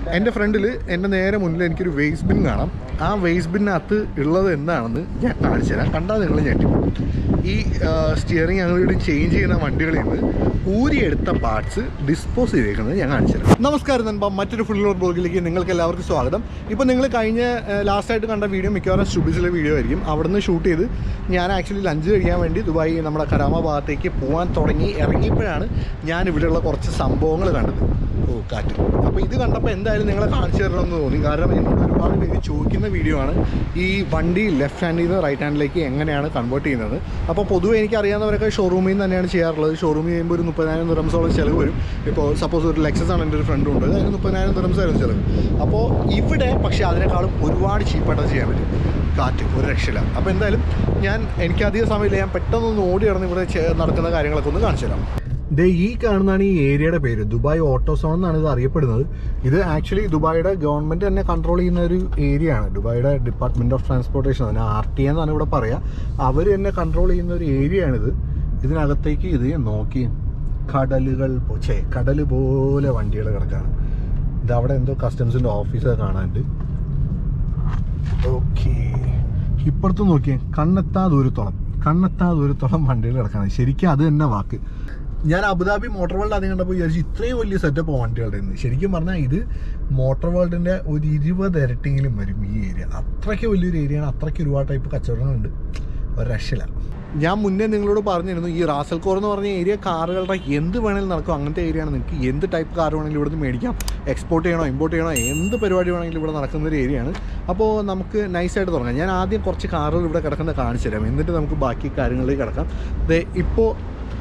എൻ്റെ ഫ്രണ്ടിൽ എൻ്റെ നേരെ മുന്നിൽ എനിക്കൊരു വേസ്റ്റ് ബിൻ കാണാം ആ വേസ്റ്റ് ബിന്നകത്ത് ഉള്ളത് എന്താണെന്ന് ഞാൻ കാണിച്ചു തരാം കണ്ടാൽ നിങ്ങൾ ഞെട്ടിപ്പോകും ഈ സ്റ്റിയറിംഗ് ഞങ്ങളിവിടെ ചേഞ്ച് ചെയ്യുന്ന വണ്ടികളിൽ നിന്ന് ഊരിയെടുത്ത പാർട്സ് ഡിസ്പോസ് ചെയ്തേക്കുന്നത് ഞാൻ കാണിച്ചു തരാം നമസ്കാരം നൻപ മറ്റൊരു ഫുൾ ലോഡ് ബ്ലോഗിലേക്ക് നിങ്ങൾക്ക് എല്ലാവർക്കും സ്വാഗതം ഇപ്പോൾ നിങ്ങൾ കഴിഞ്ഞ ലാസ്റ്റായിട്ട് കണ്ട വീഡിയോ മിക്കവാറും സ്റ്റുഡിയോസിലെ വീഡിയോ ആയിരിക്കും അവിടുന്ന് ഷൂട്ട് ചെയ്ത് ഞാൻ ആക്ച്വലി ലഞ്ച് കഴിക്കാൻ വേണ്ടി ദുബായ് നമ്മുടെ കരാമ ഭാഗത്തേക്ക് പോകാൻ തുടങ്ങി ഇറങ്ങിയപ്പോഴാണ് ഞാൻ ഇവിടെയുള്ള കുറച്ച് സംഭവങ്ങൾ കണ്ടത് ഓ കാറ്റ് അപ്പോൾ ഇത് കണ്ടപ്പോൾ എന്തായാലും നിങ്ങളെ കാണിച്ചു തരണമെന്ന് തോന്നി കാരണം എന്നോട് ഒരുപാട് പേര് ചോദിക്കുന്ന വീഡിയോ ആണ് ഈ വണ്ടി ലെഫ്റ്റ് ഹാൻഡിൽ നിന്ന് റൈറ്റ് ഹാൻഡിലേക്ക് എങ്ങനെയാണ് കൺവേർട്ട് ചെയ്യുന്നത് അപ്പോൾ പൊതുവെ എനിക്ക് അറിയാവുന്നവരൊക്കെ ഷോറൂമിൽ നിന്ന് തന്നെയാണ് ചെയ്യാറുള്ളത് ഷോറൂമിൽ ചെയ്യുമ്പോൾ ഒരു മുപ്പതിനായിരം ദിറംസോളം ചിലവ് വരും ഇപ്പോൾ സപ്പോസ് ഒരു ലെക്സസ് ആണ് എൻ്റെ ഒരു ഫ്രണ്ട് ഉണ്ട് അതിന് മുപ്പതിനായിരം ദിറംസ് ആയിരുന്നു ചിലവ് അപ്പോൾ ഇവിടെ പക്ഷേ അതിനേക്കാളും ഒരുപാട് ചീപ്പായിട്ട് ചെയ്യാൻ പറ്റും കാറ്റ് ഒരു രക്ഷയില്ല അപ്പോൾ എന്തായാലും ഞാൻ എനിക്ക് അധിക സമയമില്ല ഞാൻ പെട്ടെന്നൊന്ന് ഓടി നടന്ന് ഇവിടെ ചെ- നടക്കുന്ന കാര്യങ്ങളൊക്കെ ഒന്ന് കാണിച്ചു തരാം ദേ ഈ കാണുന്നതാണ് ഈ ഏരിയയുടെ പേര് ദുബായ് ഓട്ടോസോൺ എന്നാണ് ഇത് അറിയപ്പെടുന്നത് ഇത് ആക്ച്വലി ദുബായിയുടെ ഗവൺമെൻറ് തന്നെ കൺട്രോൾ ചെയ്യുന്ന ഒരു ഏരിയ ആണ് ദുബായിയുടെ ഡിപ്പാർട്ട്മെൻറ്റ് ഓഫ് ട്രാൻസ്പോർട്ടേഷൻ അതിന് ആർ ടി എന്നാണ് ഇവിടെ പറയുക അവർ തന്നെ കൺട്രോൾ ചെയ്യുന്ന ഒരു ഏരിയ ആണിത് ഇതിനകത്തേക്ക് ഇത് നോക്കി കടലുകൾ പോ- ഛേ കടൽ പോലെ വണ്ടികൾ കിടക്കാണ് ഇത് അവിടെ എന്തോ കസ്റ്റംസിൻ്റെ ഓഫീസൊക്കെ കാണാനുണ്ട് ഓക്കെ ഇപ്പുറത്ത് നോക്കിയേ കണ്ണെത്താ ദൂരത്തോളം കണ്ണെത്താ ദൂരത്തോളം വണ്ടികൾ കിടക്കാണ് ശരിക്കും അത് തന്നെ വാക്ക് ഞാൻ അബുദാബി മോട്ടോർ വേൾഡ് ആദ്യം കണ്ടപ്പോൾ വിചാരിച്ചു ഇത്രയും വലിയ സെറ്റപ്പ് വണ്ടികളുടെ ഇന്ന് ശരിക്കും പറഞ്ഞാൽ ഇത് മോട്ടോർ വേൾഡിൻ്റെ ഒരു ഇരുപത് ഇരട്ടിയെങ്കിലും വരും ഈ ഏരിയ അത്രയ്ക്ക് വലിയൊരു ഏരിയയാണ് അത്രയ്ക്ക് ഒരുപാട് ടൈപ്പ് കച്ചവടങ്ങളുണ്ട് ഒരു രക്ഷയില്ല ഞാൻ മുന്നേ നിങ്ങളോട് പറഞ്ഞിരുന്നു ഈ റാസൽകോർ എന്ന് പറഞ്ഞ ഏരിയ കാറുകളുടെ എന്ത് വേണമെങ്കിലും നടക്കും അങ്ങനത്തെ ഏരിയ ആണ് നിങ്ങൾക്ക് എന്ത് ടൈപ്പ് കാർ വേണമെങ്കിലും ഇവിടുന്ന് മേടിക്കാം എക്സ്പോർട്ട് ചെയ്യണോ ഇമ്പോർട്ട് ചെയ്യണോ എന്ത് പരിപാടി വേണമെങ്കിലും ഇവിടെ നടക്കുന്ന ഒരു ഏരിയ ആണ് അപ്പോൾ നമുക്ക് നൈസായിട്ട് തുടങ്ങാം ഞാൻ ആദ്യം കുറച്ച് കാറുകൾ ഇവിടെ കിടക്കുന്ന കാണിച്ചു തരാം എന്നിട്ട് നമുക്ക് ബാക്കി കാര്യങ്ങളിലേക്ക് കിടക്കാം ദേ ഇപ്പോൾ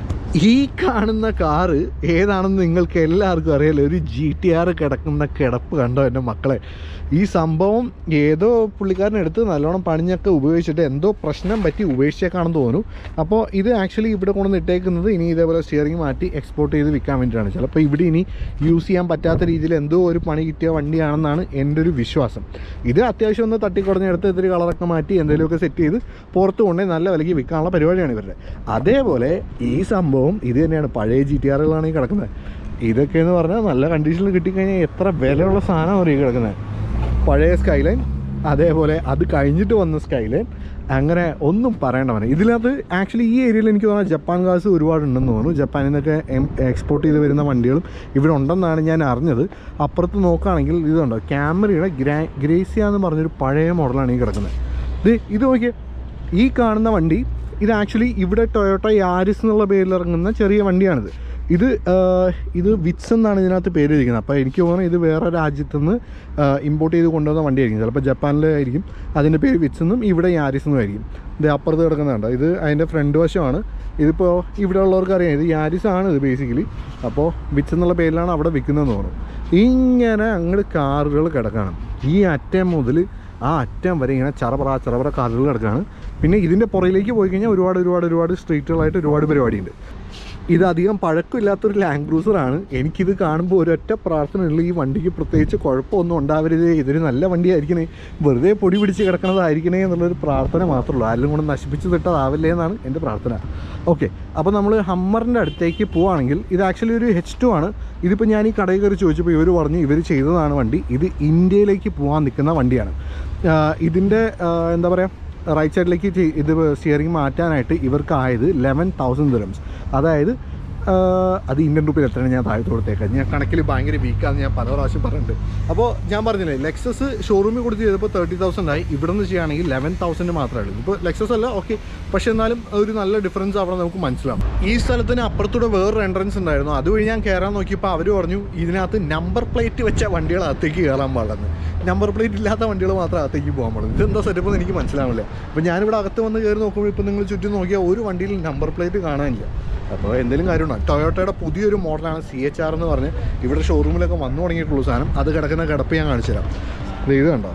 ഈ കാണുന്ന കാറ് ഏതാണെന്ന് നിങ്ങൾക്ക് എല്ലാവർക്കും അറിയാലോ ഒരു ജി ടി ആർ കിടക്കുന്ന കിടപ്പ് കണ്ടോ എൻ്റെ മക്കളെ ഈ സംഭവം ഏതോ പുള്ളിക്കാരൻ എടുത്ത് നല്ലോണം പണിഞ്ഞൊക്കെ ഉപയോഗിച്ചിട്ട് എന്തോ പ്രശ്നം പറ്റി ഉപേക്ഷിച്ചേക്കാണെന്ന് തോന്നുന്നു അപ്പോൾ ഇത് ആക്ച്വലി ഇവിടെ കൊണ്ടുവന്ന് ഇട്ടേക്കുന്നത് ഇനി ഇതേപോലെ സ്റ്റിയറിംഗ് മാറ്റി എക്സ്പോർട്ട് ചെയ്ത് വിൽക്കാൻ വേണ്ടിയിട്ടാണ് ചിലപ്പോൾ ഇവിടെ ഇനി യൂസ് ചെയ്യാൻ പറ്റാത്ത രീതിയിൽ എന്തോ ഒരു പണി കിട്ടിയ വണ്ടിയാണെന്നാണ് എൻ്റെ ഒരു വിശ്വാസം ഇത് അത്യാവശ്യം ഒന്ന് തട്ടിക്കുടഞ്ഞെടുത്ത് ഇത്തിരി കളറൊക്കെ മാറ്റി എന്തെങ്കിലുമൊക്കെ സെറ്റ് ചെയ്ത് പുറത്ത് കൊണ്ടുപോയി നല്ല വിലയ്ക്ക് വിൽക്കാനുള്ള പരിപാടിയാണ് ഇവരുടെ അതേപോലെ ഈ സംഭവം ഇത് തന്നെയാണ് പഴയ ജി ടി ആറുകളാണ് ഈ കിടക്കുന്നത് ഇതൊക്കെ എന്ന് പറഞ്ഞാൽ നല്ല കണ്ടീഷനിൽ കിട്ടിക്കഴിഞ്ഞാൽ എത്ര വിലയുള്ള സാധനമാണ് ഈ കിടക്കുന്നത് പഴയ സ്കൈലൈൻ അതേപോലെ അത് കഴിഞ്ഞിട്ട് വന്ന സ്കൈലൈൻ അങ്ങനെ ഒന്നും പറയേണ്ട വേണം ഇതിനകത്ത് ആക്ച്വലി ഈ ഏരിയയിൽ എനിക്ക് തോന്നുന്നത് ജപ്പാൻ ഗ്യാസ് ഒരുപാടുണ്ടെന്ന് തോന്നുന്നു ജപ്പാനിൽ നിന്നൊക്കെ എക്സ്പോർട്ട് ചെയ്ത് വരുന്ന വണ്ടികളും ഇവിടെ ഉണ്ടെന്നാണ് ഞാൻ അറിഞ്ഞത് അപ്പുറത്ത് നോക്കുകയാണെങ്കിൽ ഇതുണ്ടോ ക്യാമറയുടെ ഗ്രാ ഗ്രേസിയ എന്ന് പറഞ്ഞൊരു പഴയ മോഡലാണ് ഈ കിടക്കുന്നത് ഇത് ഇത് നോക്കിയേ ഈ കാണുന്ന വണ്ടി ഇത് ആക്ച്വലി ഇവിടെ ടൊയോട്ട യാരിസ് എന്നുള്ള പേരിൽ ഇറങ്ങുന്ന ചെറിയ വണ്ടിയാണിത് ഇത് ആ, ഇത് വിറ്റ്സ് എന്നാണ് ഇതിനകത്ത് പേര് ഇരിക്കുന്നത് അപ്പോൾ എനിക്ക് തോന്നുന്നു ഇത് വേറെ രാജ്യത്തു നിന്ന് ഇമ്പോർട്ട് ചെയ്ത് കൊണ്ടുവന്ന വണ്ടിയായിരിക്കും ചിലപ്പോൾ ജപ്പാനിലായിരിക്കും അതിൻ്റെ പേര് വിറ്റ്സ് എന്നും ഇവിടെ യാരിസ് എന്നും ആയിരിക്കും ഇത് അപ്പുറത്ത് കിടക്കുന്നുണ്ട് ഇത് അതിൻ്റെ ഫ്രണ്ട് വശമാണ് ഇതിപ്പോൾ ഇവിടെ ഉള്ളവർക്ക് അറിയാം ഇത് യാരിസ് ആണ് ഇത് ബേസിക്കലി അപ്പോൾ വിറ്റ്സ് എന്നുള്ള പേരിലാണ് അവിടെ വിൽക്കുന്നതെന്ന് തോന്നുന്നു ഇങ്ങനെ അങ്ങോട്ട് കാറുകൾ കിടക്കണം ഈ അറ്റം മുതൽ ആ അറ്റം വരെ ഇങ്ങനെ ചറപറ ചറപറ കാറുകൾ കിടക്കുകയാണ് പിന്നെ ഇതിൻ്റെ പുറയിലേക്ക് പോയി കഴിഞ്ഞാൽ ഒരുപാട് ഒരുപാട് ഒരുപാട് സ്ട്രീറ്റുകളായിട്ട് ഒരുപാട് പരിപാടിയുണ്ട് ഇത് അധികം പഴക്കമില്ലാത്തൊരു ലാൻഡ് ക്രൂസറാണ് എനിക്കിത് കാണുമ്പോൾ ഒരൊറ്റ പ്രാർത്ഥനയുള്ള ഈ വണ്ടിക്ക് പ്രത്യേകിച്ച് കുഴപ്പമൊന്നും ഉണ്ടാവരുത് ഇതൊരു നല്ല വണ്ടിയായിരിക്കണേ വെറുതെ പൊടി പിടിച്ച് കിടക്കണതായിരിക്കണേ എന്നുള്ളൊരു പ്രാർത്ഥന മാത്രമേ ഉള്ളൂ ആരും കൊണ്ട് നശിപ്പിച്ച് തിട്ടതാവില്ലേ എന്നാണ് എൻ്റെ പ്രാർത്ഥന ഓക്കെ അപ്പോൾ നമ്മൾ ഹമ്മറിൻ്റെ അടുത്തേക്ക് പോവുകയാണെങ്കിൽ ഇത് ആക്ച്വലി ഒരു എച്ച് ടു ആണ് ഇതിപ്പോൾ ഞാൻ ഈ കടയിൽ കയറി ചോദിച്ചപ്പോൾ ഇവർ പറഞ്ഞു ഇവർ ചെയ്തതാണ് വണ്ടി ഇത് ഇന്ത്യയിലേക്ക് പോകാൻ നിൽക്കുന്ന വണ്ടിയാണ് ആഹ് ഇതിൻ്റെ ആഹ് എന്താ പറയുക റൈറ്റ് സൈഡിലേക്ക് ചെയ്- ഇത് സ്റ്റിയറിംഗ് മാറ്റാനായിട്ട് ഇവർക്കായത് ലെവൻ തൗസൻഡ് ദിറംസ് അതായത് ആ, അത് ഇന്ത്യൻ റുപ്പിയിൽ എത്രയാണ് ഞാൻ താഴത്ത് കൊടുത്തേക്കാം ഞാൻ കണക്കിൽ ഭയങ്കര വീക്കാന്ന് ഞാൻ പല പ്രാവശ്യം പറഞ്ഞിട്ടുണ്ട് അപ്പോൾ ഞാൻ പറഞ്ഞില്ലേ ലെക്സസ് ഷോറൂമിൽ കൊടുത്ത് ചെയ്തപ്പോൾ തേർട്ടി തൗസൻഡ് ആയി ഇവിടെ നിന്ന് ചെയ്യുകയാണെങ്കിൽ ലെവൻ തൗസൻഡ് മാത്രമേ ഉള്ളൂ ഇപ്പോൾ ലെക്സസ് അല്ല ഓക്കെ പക്ഷേ എന്നാലും ഒരു നല്ല ഡിഫറൻസ് അവിടെ നമുക്ക് മനസ്സിലാവും ഈ സ്ഥലത്തിന് അപ്പുറത്തൂടെ വേറൊരു എൻട്രൻസ് ഉണ്ടായിരുന്നു അതുവഴി ഞാൻ കയറാൻ നോക്കിയപ്പോൾ അവർ പറഞ്ഞു ഇതിനകത്ത് നമ്പർ പ്ലേറ്റ് വെച്ച വണ്ടികൾ അകത്തേക്ക് കയറാൻ പാടില്ലെന്ന് നമ്പർ പ്ലേറ്റ് ഇല്ലാത്ത വണ്ടികൾ മാത്രം അകത്തേക്ക് പോകാൻ പാടുള്ളൂ ഇതെന്താ സെറ്റപ്പ് എന്ന് എനിക്ക് മനസ്സിലാവില്ല അപ്പോൾ ഞാനിവിടെ അകത്ത് വന്ന് കയറി നോക്കുമ്പോൾ ഇപ്പോൾ നിങ്ങൾ ചുറ്റും നോക്കിയാൽ ഒരു വണ്ടിയിൽ നമ്പർ പ്ലേറ്റ് കാണാനില്ല അപ്പോൾ എന്തെങ്കിലും കാര്യമുണ്ടോ ടൊയോട്ടയുടെ പുതിയൊരു മോഡലാണ് സി എച്ച് ആർ എന്ന് പറഞ്ഞ് ഇവിടെ ഷോറൂമിലൊക്കെ വന്നു തുടങ്ങിയിട്ടുള്ള സാധനം അത് കിടക്കുന്ന കിടപ്പ് ഞാൻ കാണിച്ചു തരാം ദേ ഇത് കണ്ടോ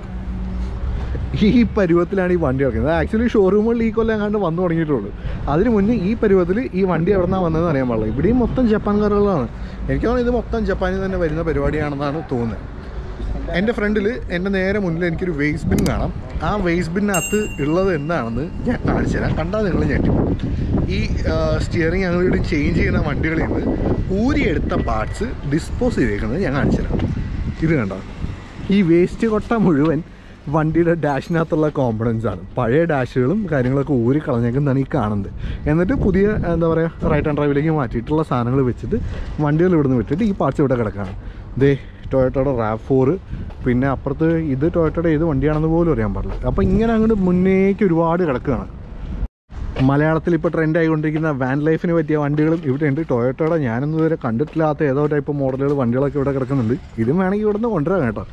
ഈ പരുവത്തിലാണ് ഈ വണ്ടി ഇറക്കുന്നത് ആക്ച്വലി ഷോറൂമുകളിൽ ഈ കൊല്ലം കണ്ട് വന്നു തുടങ്ങിയിട്ടുള്ളൂ അതിന് മുന്നേ ഈ പരുവത്തിൽ ഈ വണ്ടി എവിടെ നിന്നാണ് വന്നതെന്ന് അറിയാൻ പാടില്ല ഇവിടെയും മൊത്തം ജപ്പാൻ കാറുകളാണ് എനിക്ക് തോന്നുന്നു ഇത് മൊത്തം ജപ്പാനിൽ തന്നെ വരുന്ന പരിപാടിയാണെന്നാണ് തോന്നുന്നത് എൻ്റെ ഫ്രണ്ടിൽ എൻ്റെ നേരെ മുന്നിൽ എനിക്കൊരു വേസ്റ്റ് ബിൻ കാണാം ആ വേസ്റ്റ് ബിന്നകത്ത് ഉള്ളത് എന്താണെന്ന് ഞാൻ കാണിച്ചു തരാം കണ്ടാൽ നിങ്ങൾ ഞെട്ടിപ്പോകും ഈ സ്റ്റിയറിംഗ് ഞങ്ങളിവിടെ ചേഞ്ച് ചെയ്യുന്ന വണ്ടികളിൽ നിന്ന് ഊരിയെടുത്ത പാർട്സ് ഡിസ്പോസ് ചെയ്തേക്കുന്നത് ഞാൻ കാണിച്ചു തരാം ഇത് കണ്ടോ ഈ വേസ്റ്റ് കൊട്ട മുഴുവൻ വണ്ടിയുടെ ഡാഷിനകത്തുള്ള കോമ്പണൻസ് ആണ് പഴയ ഡാഷുകളും കാര്യങ്ങളൊക്കെ ഊരി കളഞ്ഞേക്കുന്നതാണ് ഈ കാണുന്നത് എന്നിട്ട് പുതിയ എന്താ പറയുക റൈറ്റ് ആൻഡ് ഡ്രൈവിലേക്ക് മാറ്റിയിട്ടുള്ള സാധനങ്ങൾ വെച്ചിട്ട് വണ്ടികൾ ഇവിടുന്ന് വിട്ടിട്ട് ഈ പാർട്സ് ഇവിടെ കിടക്കുകയാണ് ദേ ടൊയോട്ടയുടെ റാപ്പ് ഫോറ് പിന്നെ അപ്പുറത്ത് ഇത് ടൊയോട്ടയുടെ ഏത് വണ്ടിയാണെന്ന് പോലും അറിയാൻ പാടില്ല അപ്പോൾ ഇങ്ങനെ അങ്ങോട്ട് മുന്നേക്ക് ഒരുപാട് കിടക്കുകയാണ് മലയാളത്തിൽ ഇപ്പോൾ ട്രെൻഡ് ആയിക്കൊണ്ടിരിക്കുന്ന വാൻ ലൈഫിന് പറ്റിയ വണ്ടികളും ഇവിടെ ഉണ്ട് ടൊയോട്ടയുടെ ഞാനൊന്നും ഇതുവരെ കണ്ടിട്ടില്ലാത്ത ഏതോ ടൈപ്പ് മോഡലുകൾ വണ്ടികളൊക്കെ ഇവിടെ കിടക്കുന്നുണ്ട് ഇതും വേണമെങ്കിൽ ഇവിടെ നിന്ന് കൊണ്ടുവരാം കേട്ടോ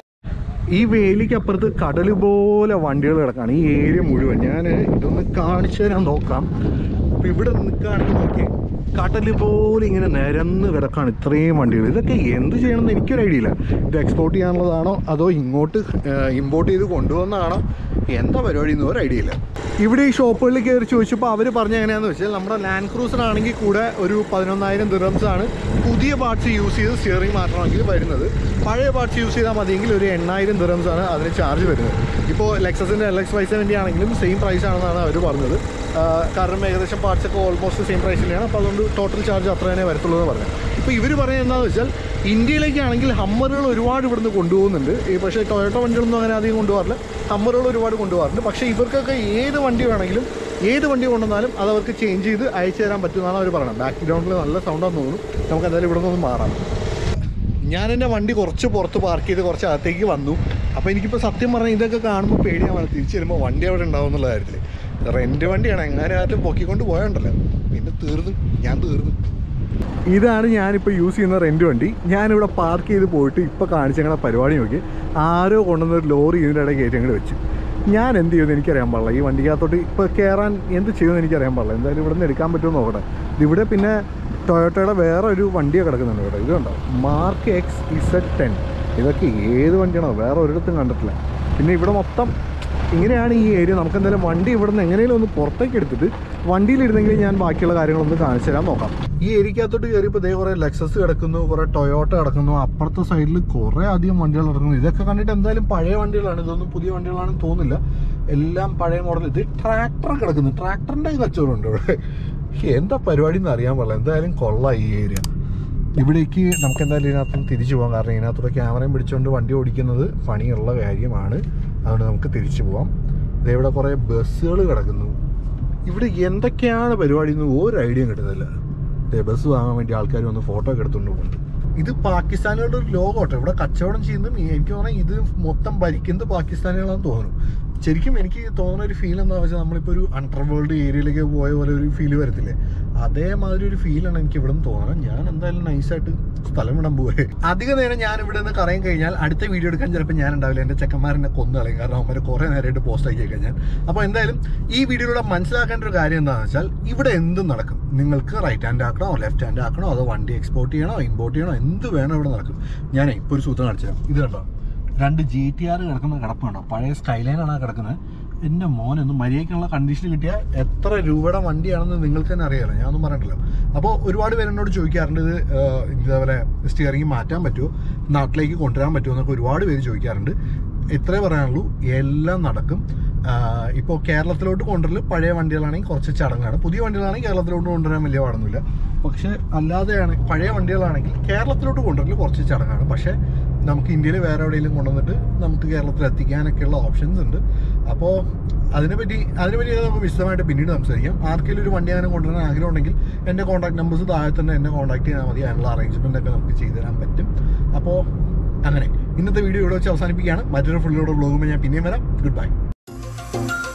ഈ വേലിക്ക് അപ്പുറത്ത് കടൽ പോലെ വണ്ടികൾ കിടക്കാണ് ഈ ഏരിയ മുഴുവൻ ഞാൻ ഇതൊന്ന് കാണിച്ചു തരാൻ നോക്കാം ഇപ്പം ഇവിടെ നിൽക്കുകയാണെങ്കിൽ നോക്കിയേ കടൽ പോലെ ഇങ്ങനെ നിരന്ന് കിടക്കാണ് ഇത്രയും വണ്ടികൾ ഇതൊക്കെ എന്ത് ചെയ്യണമെന്ന് എനിക്കൊരു ഐഡിയ ഇല്ല ഇത് എക്സ്പോർട്ട് ചെയ്യാനുള്ളതാണോ അതോ ഇങ്ങോട്ട് ഇമ്പോർട്ട് ചെയ്ത് കൊണ്ടുവന്നതാണോ എന്താ പരിപാടി എന്ന് ഒരു ഐഡിയ ഇല്ല ഇവിടെ ഈ ഷോപ്പുകളിൽ കയറി ചോദിച്ചപ്പോൾ അവർ പറഞ്ഞ എങ്ങനെയാണെന്ന് വെച്ചാൽ നമ്മുടെ ലാൻഡ് ക്രൂസർ ആണെങ്കിൽ കൂടെ ഒരു പതിനൊന്നായിരം ദിറംസ് ആണ് പുതിയ പാർട്സ് യൂസ് ചെയ്ത് സ്റ്റിയറിംഗ് മാറ്റണമെങ്കിൽ വരുന്നത് പഴയ പാർട്സ് യൂസ് ചെയ്താൽ മതിയെങ്കിൽ ഒരു എണ്ണായിരം ദിറംസ് ആണ് അതിന് ചാർജ് വരുന്നത് ഇപ്പോൾ ലെക്സസിൻ്റെ എൽ എക്സ് ഫൈവ് സെവൻറ്റി ആണെങ്കിലും സെയിം പ്രൈസ് ആണെന്നാണ് അവർ പറഞ്ഞത് ആ, കാരണം ഏകദേശം പാർട്സ് ഒക്കെ ഓൾമോസ്റ്റ് സെയിം പ്രൈസ് തന്നെയാണ് അപ്പോൾ അതുകൊണ്ട് ടോട്ടൽ ചാർജ് അത്ര തന്നെ വരത്തുള്ളൂ എന്ന് പറഞ്ഞത് ഇപ്പോൾ ഇവർ പറയുന്നത് എന്താണെന്ന് വെച്ചാൽ ഇന്ത്യയിലേക്കാണെങ്കിൽ ഹമ്മറുകൾ ഒരുപാട് ഇവിടുന്ന് കൊണ്ടുപോകുന്നുണ്ട് ഈ പക്ഷേ ടൊയോട്ടോ വണ്ടികളൊന്നും അങ്ങനെ അധികം കൊണ്ടുപോകാറില്ല ഹമ്മറുകൾ ഒരുപാട് കൊണ്ടുപോകാറുണ്ട് പക്ഷേ ഇവർക്കൊക്കെ ഏത് വണ്ടി വേണമെങ്കിലും ഏത് വണ്ടി കൊണ്ടുവന്നാലും അത് അവർക്ക് ചേഞ്ച് ചെയ്ത് അയച്ചു തരാൻ പറ്റുമെന്നാണ് അവർ പറയുന്നത് ബാക്ക് ഗ്രൗണ്ടിൽ നല്ല സൗണ്ടാന്ന് തോന്നുന്നു നമുക്ക് എന്തായാലും ഇവിടെ നിന്ന് മാറാം ഞാൻ എൻ്റെ വണ്ടി കുറച്ച് പുറത്ത് പാർക്ക് ചെയ്ത് കുറച്ച് അകത്തേക്ക് വന്നു അപ്പോൾ എനിക്കിപ്പോൾ സത്യം പറഞ്ഞാൽ ഇതൊക്കെ കാണുമ്പോൾ പേടിയാണ് തിരിച്ചു വരുമ്പോൾ വണ്ടി അവിടെ ഉണ്ടാവും എന്നുള്ള കാര്യത്തിൽ റെൻറ്റ് വണ്ടിയാണ് എങ്ങനെ ആരും പൊക്കിക്കൊണ്ട് പോയണ്ടല്ലോ പിന്നെ തീർന്നു ഞാൻ തീർന്നു ഇതാണ് ഞാനിപ്പോൾ യൂസ് ചെയ്യുന്ന റെൻറ്റ് വണ്ടി ഞാനിവിടെ പാർക്ക് ചെയ്ത് പോയിട്ട് ഇപ്പോൾ കാണിച്ച ഞങ്ങളുടെ പരിപാടി നോക്കി ആരോ കൊണ്ടുവന്ന ഒരു ലോറി ഇതിൻ്റെ ഇടയിൽ കയറ്റി അങ്ങോട്ട് വെച്ച് ഞാൻ എന്ത് ചെയ്യുമെന്ന് എനിക്കറിയാൻ പാടില്ല ഈ വണ്ടിക്കകത്തോട്ട് ഇപ്പോൾ കയറാൻ എന്ത് ചെയ്യുമെന്ന് എനിക്കറിയാൻ പാടില്ല എന്തായാലും ഇവിടെ നിന്ന് എടുക്കാൻ പറ്റുമോ നോക്കട്ടെ ഇവിടെ പിന്നെ ടൊയോട്ടയുടെ വേറെ ഒരു വണ്ടിയൊക്കെ കിടക്കുന്നുണ്ട് ഇവിടെ ഇത് കണ്ടോ മാർക്ക് എക്സ് ഇസഡ് ടെൻ ഇതൊക്കെ ഏത് വണ്ടിയാണോ വേറെ ഒരിടത്തും കണ്ടിട്ടില്ല പിന്നെ ഇവിടെ മൊത്തം ഇങ്ങനെയാണ് ഈ ഏരിയ നമുക്ക് എന്തായാലും വണ്ടി ഇവിടെ നിന്ന് എങ്ങനെയും ഒന്ന് പുറത്തേക്ക് എടുത്തിട്ട് വണ്ടിയിലിരുന്നെങ്കിൽ ഞാൻ ബാക്കിയുള്ള കാര്യങ്ങളൊന്ന് കാണിച്ചു തരാൻ നോക്കാം ഈ ഏരിയക്കകത്തോട്ട് കയറിയപ്പോൾ ഇതേ കുറേ ലെക്സസ് കിടക്കുന്നു കുറേ ടൊയോട്ട കിടക്കുന്നു അപ്പുറത്തെ സൈഡിൽ കുറേ അധികം വണ്ടികൾ കിടക്കുന്നു ഇതൊക്കെ കണ്ടിട്ട് എന്തായാലും പഴയ വണ്ടികളാണ് ഇതൊന്നും പുതിയ വണ്ടികളാണെന്ന് തോന്നുന്നില്ല എല്ലാം പഴയ മോഡൽ ഇത് ട്രാക്ടർ കിടക്കുന്നു ട്രാക്ടറിൻ്റെ കച്ചവടം ഉണ്ട് ഇവിടെ എന്താ പരിപാടി എന്ന് അറിയാൻ പാടില്ല എന്തായാലും കൊള്ളാം ഈ ഏരിയ ഇവിടേക്ക് നമുക്ക് എന്തായാലും ഇതിനകത്ത് നിന്ന് തിരിച്ചു പോകാം കാരണം ഇതിനകത്തൂടെ ക്യാമറയും പിടിച്ചുകൊണ്ട് വണ്ടി ഓടിക്കുന്നത് പണിയുള്ള കാര്യമാണ് അതുകൊണ്ട് നമുക്ക് തിരിച്ചു പോവാം ദേ ഇവിടെ കുറേ ബസ്സുകൾ കിടക്കുന്നു ഇവിടെ എന്തൊക്കെയാണ് പരിപാടി എന്ന് ഒരു ഐഡിയയും കിട്ടുന്നില്ല ദേ ബസ് വാങ്ങാൻ വേണ്ടി ആൾക്കാർ വന്ന് ഫോട്ടോ ഒക്കെ എടുത്തുകൊണ്ട് പോകുന്നുണ്ട് ഇത് പാകിസ്ഥാനികളുടെ ഒരു ലോകം കേട്ടോ ഇവിടെ കച്ചവടം ചെയ്യുന്നതും എനിക്ക് തോന്നുന്നത് ഇത് മൊത്തം ഭരിക്കുന്നത് പാകിസ്ഥാനികളാണെന്ന് തോന്നുന്നു ശരിക്കും എനിക്ക് തോന്നുന്ന ഒരു ഫീൽ എന്താ വെച്ചാൽ നമ്മളിപ്പോൾ ഒരു അണ്ടർ വേൾഡ് ഏരിയയിലേക്ക് പോയ പോലെ ഒരു ഫീൽ വരത്തില്ലേ അതേമാതിരി ഒരു ഫീലാണ് എനിക്ക് ഇവിടെ നിന്ന് തോന്നുന്നത് ഞാൻ എന്തായാലും നൈസായിട്ട് സ്ഥലം വിടാൻ പോവേ അധിക നേരം ഞാൻ ഇവിടെ നിന്ന് കറയും കഴിഞ്ഞാൽ അടുത്ത വീഡിയോ എടുക്കാൻ ചിലപ്പോൾ ഞാൻ ഉണ്ടാവില്ല എൻ്റെ ചെക്കന്മാരെന്നെ കൊന്നു കളയും കാരണം അവന്മാർ കുറേ നേരമായിട്ട് പോസ്റ്റ് ആക്കിയേക്കാം ഞാൻ അപ്പോൾ എന്തായാലും ഈ വീഡിയോയിലൂടെ മനസ്സിലാക്കേണ്ട ഒരു കാര്യം എന്താണെന്ന് വെച്ചാൽ ഇവിടെ എന്തും നടക്കും നിങ്ങൾക്ക് റൈറ്റ് ഹാൻഡ് ആക്കണോ ലെഫ്റ്റ് ഹാൻഡ് ആക്കണോ അതോ വണ്ടി എക്സ്പോർട്ട് ചെയ്യണോ ഇമ്പോർട്ട് ചെയ്യണോ എന്ത് വേണോ ഇവിടെ നടക്കും ഞാനേ ഇപ്പോൾ ഒരു സൂത്രം കാണിച്ചു തരാം ഇത് കണ്ടോ രണ്ട് ജി ടി ആർ കിടക്കുന്ന കിടപ്പുണ്ടോ പഴയ സ്കൈലൈനാണ് ആ കിടക്കുന്നത് എൻ്റെ മോൻ ഒന്ന് മര്യാദയ്ക്കുള്ള കണ്ടീഷൻ കിട്ടിയാൽ എത്ര രൂപയുടെ വണ്ടിയാണെന്ന് നിങ്ങൾക്ക് തന്നെ അറിയാലോ ഞാനൊന്നും പറഞ്ഞിട്ടില്ല അപ്പോൾ ഒരുപാട് പേര് എന്നോട് ചോദിക്കാറുണ്ട് ഇത് ആഹ്, ഇതേപോലെ സ്റ്റിയറിംഗ് മാറ്റാൻ പറ്റുമോ നാട്ടിലേക്ക് കൊണ്ടുവരാൻ പറ്റുമോ എന്നൊക്കെ ഒരുപാട് പേര് ചോദിക്കാറുണ്ട് ഇത്രേ പറയാനുള്ളൂ എല്ലാം നടക്കും ഇപ്പോൾ കേരളത്തിലോട്ട് കൊണ്ടുവരൽ പഴയ വണ്ടികളാണെങ്കിൽ കുറച്ച് ചടങ്ങാണ് പുതിയ വണ്ടികളാണെങ്കിൽ കേരളത്തിലോട്ട് കൊണ്ടുവരാൻ വലിയ പാടൊന്നുമില്ല പക്ഷേ അല്ലാതെയാണ് പഴയ വണ്ടികളാണെങ്കിൽ കേരളത്തിലോട്ട് കൊണ്ടുവരൽ കുറച്ച് ചടങ്ങാണ് പക്ഷേ നമുക്ക് ഇന്ത്യയിൽ വേറെ എവിടെയെങ്കിലും കൊണ്ടുവന്നിട്ട് നമുക്ക് കേരളത്തിൽ എത്തിക്കാനൊക്കെയുള്ള ഓപ്ഷൻസ് ഉണ്ട് അപ്പോൾ അതിനെപ്പറ്റി അതിനെപ്പറ്റി നമുക്ക് വിശദമായിട്ട് പിന്നീട് സംസാരിക്കാം ആർക്കെങ്കിലും ഒരു വണ്ടി അങ്ങനെ കൊണ്ടുവരാൻ ആഗ്രഹം ഉണ്ടെങ്കിൽ എൻ്റെ കോൺടാക്ട് നമ്പേഴ്സ് താഴെ തന്നെ എന്നെ കോൺടാക്ട് ചെയ്താൽ മതി അതിനുള്ള അറേഞ്ച്മെൻ്റ് ഒക്കെ നമുക്ക് ചെയ്തു തരാൻ പറ്റും അപ്പോൾ അങ്ങനെ ഇന്നത്തെ വീഡിയോ ഇവിടെ വെച്ച് അവസാനിപ്പിക്കുകയാണ് മറ്റൊരു ഫുള്ളിലൂടെ വ്ളോഗുമ്പോൾ ഞാൻ പിന്നെയും വരാം ഗുഡ് ബൈ